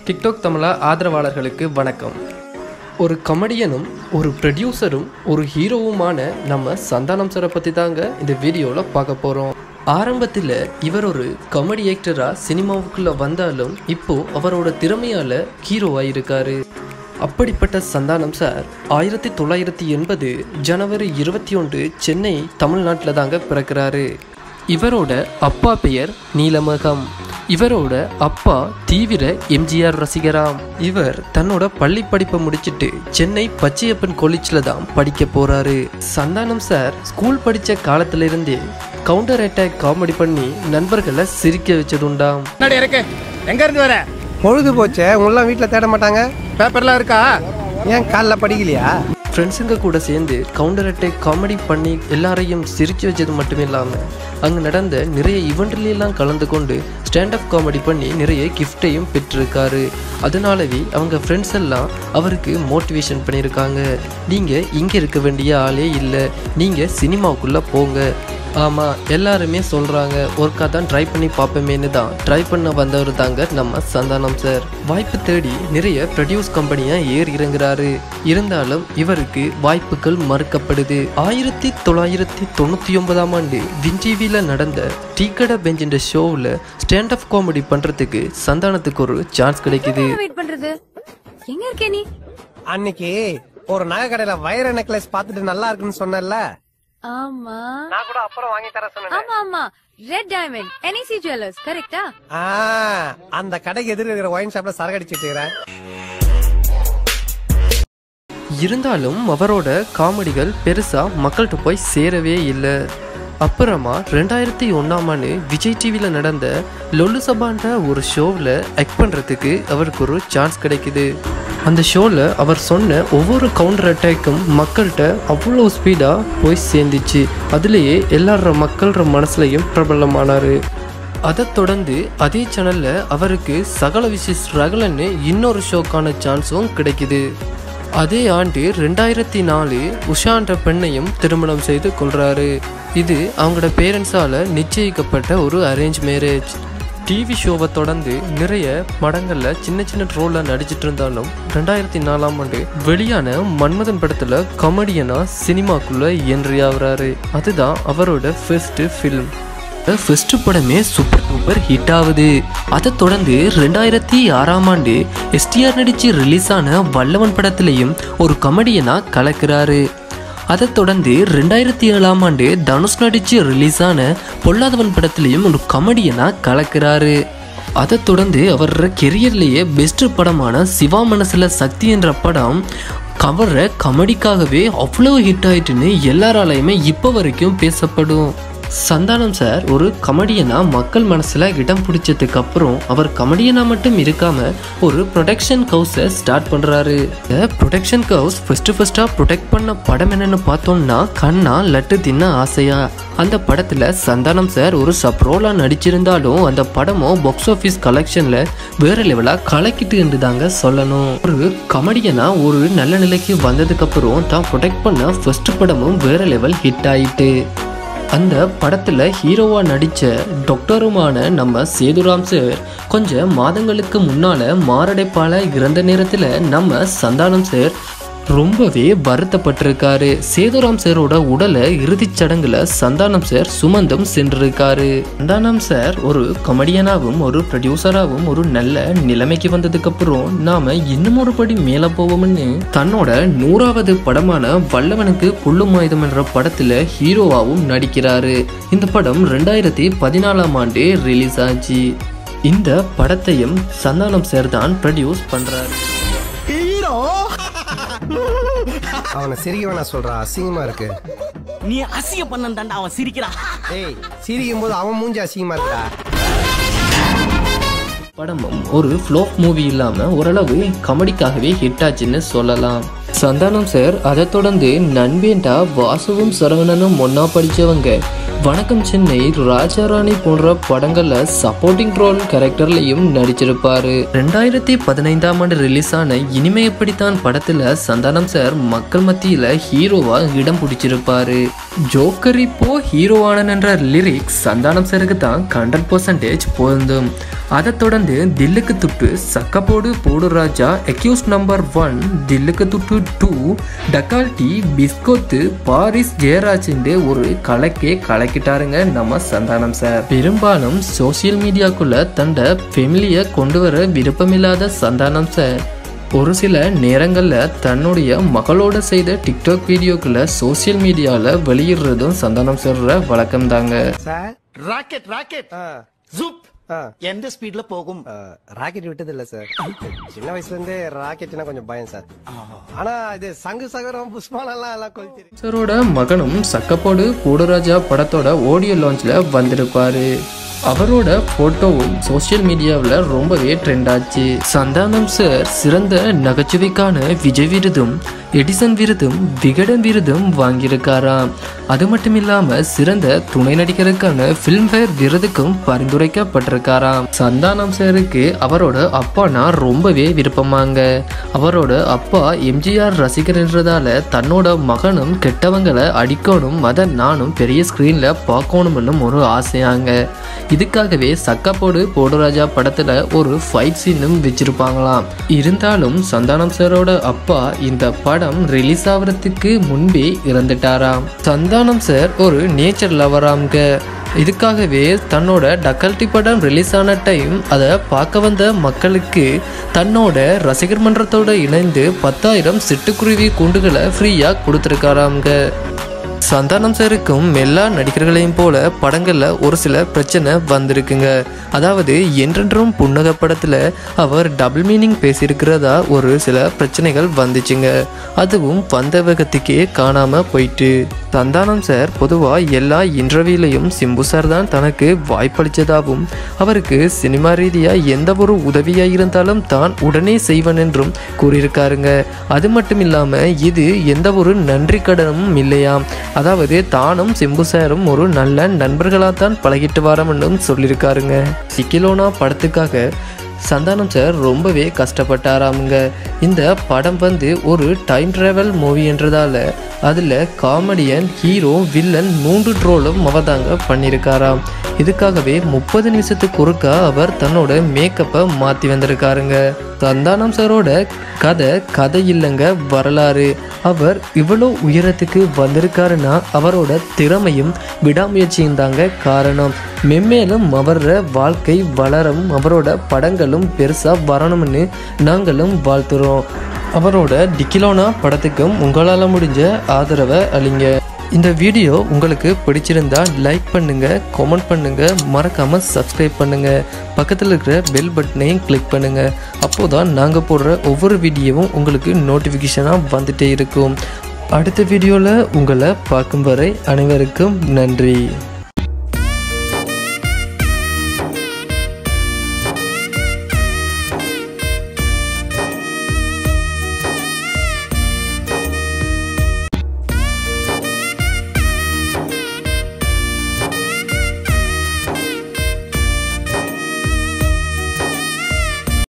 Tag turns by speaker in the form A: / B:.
A: TikTok தமிழா ஆதரவாளர்களுக்கு வணக்கம் ஒரு கமெடியனும் ஒரு ப்ரொடியூசரும் ஒரு ஹீரோவுமான நம்ம சந்தானம் சாரை பற்றி தாங்க இந்த வீடியோவில் பார்க்க போகிறோம் ஆரம்பத்தில் இவர் ஒரு காமெடி ஆக்டராக சினிமாவுக்குள்ளே வந்தாலும் இப்போ அவரோட திறமையால் ஹீரோவாக இருக்காரு அப்படிப்பட்ட சந்தானம் சார் ஆயிரத்தி தொள்ளாயிரத்தி எண்பது ஜனவரி இருபத்தி ஒன்று சென்னை தமிழ்நாட்டில் தாங்க பிறக்கிறாரு இவரோட அப்பா பெயர் நீலமகம் இவரோட அப்பா தீவிர எம்ஜிஆர் ரசிகராம் இவர் தன்னோட பள்ளி படிப்பை முடிச்சிட்டு சென்னை பச்சையப்பன் காலேஜில் தான் படிக்க போறாரு சந்தானம் சார் ஸ்கூல் படித்த காலத்துல இருந்தே கவுண்டர் அட்டாக் காமெடி பண்ணி நண்பர்களை சிரிக்க வச்சதுண்டாம்
B: முன்னாடி இருக்கு எங்க இருந்து வர
C: பொழுது போச்சே உங்களாம் வீட்டில் தேட மாட்டாங்க
B: பேப்பர்லாம் இருக்கா
C: ஏன் காலைல படிக்கலையா
A: ஃப்ரெண்ட்ஸுங்க கூட சேர்ந்து கவுண்டர் அட்டாக் காமெடி பண்ணி எல்லாரையும் சிரிச்சு வச்சது மட்டும் இல்லாமல் அங்கே நடந்த நிறைய ஈவெண்ட்லாம் கலந்து கொண்டு ஸ்டாண்ட் அப் காமெடி பண்ணி நிறைய கிஃப்டையும் பெற்றிருக்காரு அதனாலவே அவங்க ஃப்ரெண்ட்ஸ் எல்லாம் அவருக்கு மோட்டிவேஷன் பண்ணியிருக்காங்க நீங்கள் இங்கே இருக்க வேண்டிய ஆளே இல்லை நீங்கள் சினிமாவுக்குள்ளே போங்க ஆமாம் எல்லாருமே சொல்கிறாங்க ஒர்க்காக தான் ட்ரை பண்ணி பார்ப்போமேனு தான் ட்ரை பண்ண வந்தவர் தாங்க நம்ம சந்தானம் சார் வாய்ப்பு தேடி நிறைய ப்ரொடியூஸ் கம்பெனியாக ஏறி இறங்குறாரு இருந்தாலும் இவருக்கு வாய்ப்புகள் மறுக்கப்படுது ஆயிரத்தி தொள்ளாயிரத்தி தொண்ணூற்றி ஒன்பதாம் ஆண்டு வின் டிவியில் நடந்த டீக்கடை பெஞ்சின்ற ஷோவில் ஸ்டாண்ட் அப் காமெடி பண்ணுறதுக்கு சந்தானத்துக்கு ஒரு சான்ஸ் கிடைக்குது
D: வெயிட் பண்றது எங்க இருக்க நீ
C: அன்னைக்கு ஒரு நகை கடையில வைர நெக்லஸ் பார்த்துட்டு நல்லா இருக்குன்னு சொன்னேன்ல
D: ஆமா
C: நான் கூட அப்புறம் வாங்கி தர சொன்னேன்
D: ஆமா ஆமா ரெட் டைமண்ட் என்இசி ஜுவல்லர்ஸ் கரெக்டா
C: ஆ, அந்த கடைக்கு எதிர இருக்கிற ஒயின் ஷாப்ல சரக்கு அடிச்சிட்டு இருக்கிறேன்
A: இருந்தாலும் அவரோட காமெடிகள் பெருசாக மக்கள்கிட்ட போய் சேரவே இல்லை அப்புறமா ரெண்டாயிரத்தி ஒன்றாம் ஆண்டு விஜய் டிவியில் நடந்த லொல்லு சபான்ற ஒரு ஷோவில் ஆக்ட் பண்ணுறதுக்கு அவருக்கு ஒரு சான்ஸ் கிடைக்குது அந்த ஷோவில் அவர் சொன்ன ஒவ்வொரு கவுண்டர் அட்டாக்கும் மக்கள்கிட்ட அவ்வளோ ஸ்பீடாக போய் சேர்ந்துச்சு அதுலேயே எல்லார மக்கள்ற மனசுலையும் பிரபலமானார் அதை தொடர்ந்து அதே சேனல்ல அவருக்கு சகல விசிஸ் ரகலன்னு இன்னொரு ஷோக்கான சான்ஸும் கிடைக்குது அதே ஆண்டு ரெண்டாயிரத்தி நாலு உஷான்ற பெண்ணையும் திருமணம் செய்து கொள்றாரு இது அவங்களோட பேரண்ட்ஸால நிச்சயிக்கப்பட்ட ஒரு அரேஞ்ச் மேரேஜ் டிவி ஷோவை தொடர்ந்து நிறைய படங்கள்ல சின்ன சின்ன ரோல்ல நடிச்சிட்டு இருந்தாலும் ரெண்டாயிரத்தி நாலாம் ஆண்டு வெளியான மன்மதன் படத்துல கமெடியனா சினிமாக்குள்ள என்ட்ரி ஆகுறாரு அதுதான் அவரோட ஃபர்ஸ்ட் ஃபிலிம் ஃபர்ஸ்ட் படமே சூப்பர் டூப்பர் ஹிட் ஆகுது அதை தொடர்ந்து ரெண்டாயிரத்தி ஆறாம் ஆண்டு எஸ்டிஆர் நடிச்சு ரிலீஸ் ஆன வல்லவன் படத்திலையும் ஒரு கமெடியனா கலக்கிறாரு அதை தொடர்ந்து ரெண்டாயிரத்தி ஏழாம் ஆண்டு தனுஷ் நடிச்சு ரிலீஸ் ஆன பொல்லாதவன் படத்திலையும் ஒரு கமெடியனா கலக்கிறாரு அதை தொடர்ந்து அவர் கெரியர்லேயே பெஸ்ட் படமான சிவா மனசுல சக்தி என்ற படம் கவர கமெடிக்காகவே அவ்வளோ ஹிட் ஆயிட்டுன்னு எல்லாராலையுமே இப்போ வரைக்கும் பேசப்படும் சந்தானம் சார் ஒரு கமெடியனா மக்கள் மனசுல இடம் பிடிச்சதுக்கு அப்புறம் அவர் கமெடியனா மட்டும் இருக்காம ஒரு ப்ரொடக்ஷன் ஹவுஸை ஸ்டார்ட் பண்றாரு இந்த ப்ரொடக்ஷன் ஹவுஸ் ஃபர்ஸ்ட் ஃபர்ஸ்டா ப்ரொடெக்ட் பண்ண படம் என்னன்னு பார்த்தோம்னா கண்ணா லட்டு தின்ன ஆசையா அந்த படத்துல சந்தானம் சார் ஒரு சப்ரோலா நடிச்சிருந்தாலும் அந்த படமும் பாக்ஸ் ஆஃபீஸ் கலெக்ஷன்ல வேற லெவலா கலக்கிட்டு என்று தாங்க சொல்லணும் ஒரு கமெடியனா ஒரு நல்ல நிலைக்கு வந்ததுக்கு அப்புறம் தான் ப்ரொடெக்ட் பண்ண ஃபர்ஸ்ட் படமும் வேற லெவல் ஹிட் ஆயிட்டு அந்த படத்தில் ஹீரோவாக நடித்த டாக்டருமான நம்ம சேதுராம் சார் கொஞ்ச மாதங்களுக்கு முன்னால் மாரடைப்பால் இறந்த நேரத்தில் நம்ம சந்தானம் சார் ரொம்பவே வருத்தப்பட்டிருக்காரு சேதுராம் சாரோட உடலை இறுதிச் சடங்குல சந்தானம் சார் சுமந்தம் சென்றிருக்காரு சந்தானம் சார் ஒரு கமெடியனாகவும் ஒரு ப்ரொடியூசராகவும் ஒரு நல்ல நிலைமைக்கு வந்ததுக்கு அப்புறம் நாம இன்னும் ஒரு படி மேல போவோம்னு தன்னோட நூறாவது படமான வல்லவனுக்கு புல்லும் ஆயுதம் என்ற படத்துல ஹீரோவாகவும் நடிக்கிறாரு இந்த படம் ரெண்டாயிரத்தி பதினாலாம் ஆண்டு ரிலீஸ் ஆச்சு இந்த படத்தையும் சந்தானம் சார் தான் ப்ரொடியூஸ் பண்றாரு
C: அவனை சிரிக்க வேணா சொல்றா அசிங்கமா இருக்கு
E: நீ அசிய பண்ண தாண்டா அவன் சிரிக்கிறான்
C: ஏய் சிரிக்கும் போது அவன் மூஞ்சி அசிங்கமா இருக்கா
A: படமும் ஒரு ஃப்ளோப் மூவி இல்லாம ஓரளவு கமெடிக்காகவே ஹிட் ஆச்சுன்னு சொல்லலாம் சந்தானம் சார் அதை தொடர்ந்து நண்பேண்டா வாசுவும் சரவணனும் ஒன்னா படிச்சவங்க வணக்கம் சென்னை ராஜாராணி போன்ற படங்கள்ல சப்போர்ட்டிங் ரோல் கேரக்டர்லயும் நடிச்சிருப்பாரு ரெண்டாயிரத்தி பதினைந்தாம் ஆண்டு ரிலீஸ் ஆன இனிமே எப்படித்தான் படத்துல சந்தானம் சார் மக்கள் மத்தியில ஹீரோவா இடம் பிடிச்சிருப்பாரு ஜோக்கர் இப்போ ஹீரோவானன் என்ற லிரிக்ஸ் சந்தானம் சாருக்கு தான் ஹண்ட்ரட் பர்சன்டேஜ் பொருந்தும் அதை தொடர்ந்து தில்லுக்கு Dhuddu Sakkapodu Podu Raja accused number one Dhilluku Dhuddu two டக்கால்டி பிஸ்கோத்து Paris ஜெயராஜ்ண்டு ஒரு கலக்கே கலக்கிட்டாருங்க நம்ம சந்தானம் சார் பெரும்பாலும் சோசியல் மீடியாக்குள்ள தண்ட ஃபெமிலியை கொண்டு வர விருப்பமில்லாத சந்தானம் சார் ஒரு சில நேரங்களில் தன்னுடைய மகளோட செய்த டிக்டாக் வீடியோக்களை சோசியல் மீடியாவில் வெளியிடுறதும் சந்தானம் சொல்கிற வழக்கம் தாங்க
C: சார்
E: ராக்கெட் ராக்கெட்
C: ஆ,
E: ஜூப்
C: ஆ,
E: எந்த ஸ்பீட்ல போகும்
C: ஆ, ராக்கெட் விட்டது இல்ல சார் சின்ன வயசுல இருந்தே ராக்கெட்னா கொஞ்சம் பயம் சார் ஆனா இது சங்கு சகரம் புஷ்பாலெல்லாம் எல்லாம் கொளுத்தி
A: சரோட மகனும் சக்கப்போடு பூடராஜா படத்தோட ஆடியோ லான்ச்ல வந்திருப்பாரு அவரோட போட்டோவும் சோஷியல் மீடியாவில் ரொம்பவே ட்ரெண்ட் ஆச்சு சந்தானம் சார் சிறந்த நகைச்சுவைக்கான விஜய் விருதும் எடிசன் விருதும் விகடன் விருதும் வாங்கியிருக்காராம் அது மட்டும் இல்லாம சிறந்த துணை நடிகருக்கான ஃபிலிம்ஃபேர் விருதுக்கும் பரிந்துரைக்கப்பட்டிருக்காராம் சந்தானம் சாருக்கு அவரோட அப்பானா ரொம்பவே விருப்பமாங்க அவரோட அப்பா எம்ஜிஆர் ரசிகர்ன்றதால தன்னோட மகனும் கெட்டவங்களை அடிக்கணும் அதை நானும் பெரிய ஸ்க்ரீன்ல பார்க்கணும்னு ஒரு ஆசையாங்க இதுக்காகவே சக்கப்போடு போடுராஜா படத்துல ஒரு ஃபைட் சீனும் வச்சிருப்பாங்களாம் இருந்தாலும் சந்தானம் சாரோட அப்பா இந்த படம் ரிலீஸ் ஆகிறதுக்கு முன்பே இறந்துட்டாராம் சந்தானம் சார் ஒரு நேச்சர் லவராம்க இதுக்காகவே தன்னோட டக்கல்டி படம் ரிலீஸ் ஆன டைம் அதை பார்க்க வந்த மக்களுக்கு தன்னோட ரசிகர் மன்றத்தோட இணைந்து பத்தாயிரம் சிட்டுக்குருவி கூண்டுகளை ஃப்ரீயாக கொடுத்துருக்காராம்ங்க சந்தானம் சாருக்கும் எல்லா நடிகர்களையும் போல படங்கள்ல ஒரு சில பிரச்சனை வந்திருக்குங்க அதாவது என்றென்றும் புன்னக படத்துல அவர் டபுள் மீனிங் பேசியிருக்கிறதா ஒரு சில பிரச்சனைகள் வந்துச்சுங்க அதுவும் வந்த வேகத்துக்கே காணாம போயிட்டு சந்தானம் சார் பொதுவாக எல்லா இன்டர்வியூலையும் சிம்பு சார் தான் தனக்கு வாய்ப்பளித்ததாகவும் அவருக்கு சினிமா ரீதியாக எந்த ஒரு உதவியாக இருந்தாலும் தான் உடனே செய்வன் என்றும் கூறியிருக்காருங்க அது மட்டும் இல்லாமல் இது எந்த ஒரு நன்றி கடனும் இல்லையாம் அதாவது தானும் சிம்பு சாரும் ஒரு நல்ல நண்பர்களாக தான் பழகிட்டு வரோம்னு சொல்லியிருக்காருங்க சிக்கிலோனா படத்துக்காக சந்தானம் சார் ரொம்பவே கஷ்டப்பட்டாராமுங்க இந்த படம் வந்து ஒரு டைம் டிராவல் மூவி என்றதால அதில் காமெடியன் ஹீரோ வில்லன் மூன்று ட்ரோலும் அவதாங்க பண்ணியிருக்காராம் இதுக்காகவே முப்பது நிமிஷத்துக்கு ஒருக்கா அவர் தன்னோட மேக்கப்பை மாற்றி வந்திருக்காருங்க சந்தானம் சாரோட கதை கதை இல்லைங்க வரலாறு அவர் இவ்வளோ உயரத்துக்கு வந்திருக்காருன்னா அவரோட திறமையும் விடாமுயற்சியும் தாங்க காரணம் மென்மேலும் அவரோட வாழ்க்கை வளரும் அவரோட படங்களும் பெருசாக வரணும்னு நாங்களும் வாழ்த்துறோம் அவரோட டிக்கிலோனா படத்துக்கும் உங்களால் முடிஞ்ச ஆதரவை அளிங்க இந்த வீடியோ உங்களுக்கு பிடிச்சிருந்தா லைக் பண்ணுங்க கமெண்ட் பண்ணுங்க மறக்காம சப்ஸ்கிரைப் பண்ணுங்க பக்கத்தில் இருக்கிற பெல் பட்டனையும் கிளிக் பண்ணுங்க அப்போதான் நாங்கள் போடுற ஒவ்வொரு வீடியோவும் உங்களுக்கு நோட்டிஃபிகேஷனாக வந்துட்டே இருக்கும் அடுத்த வீடியோவில் உங்களை பார்க்கும் வரை அனைவருக்கும் நன்றி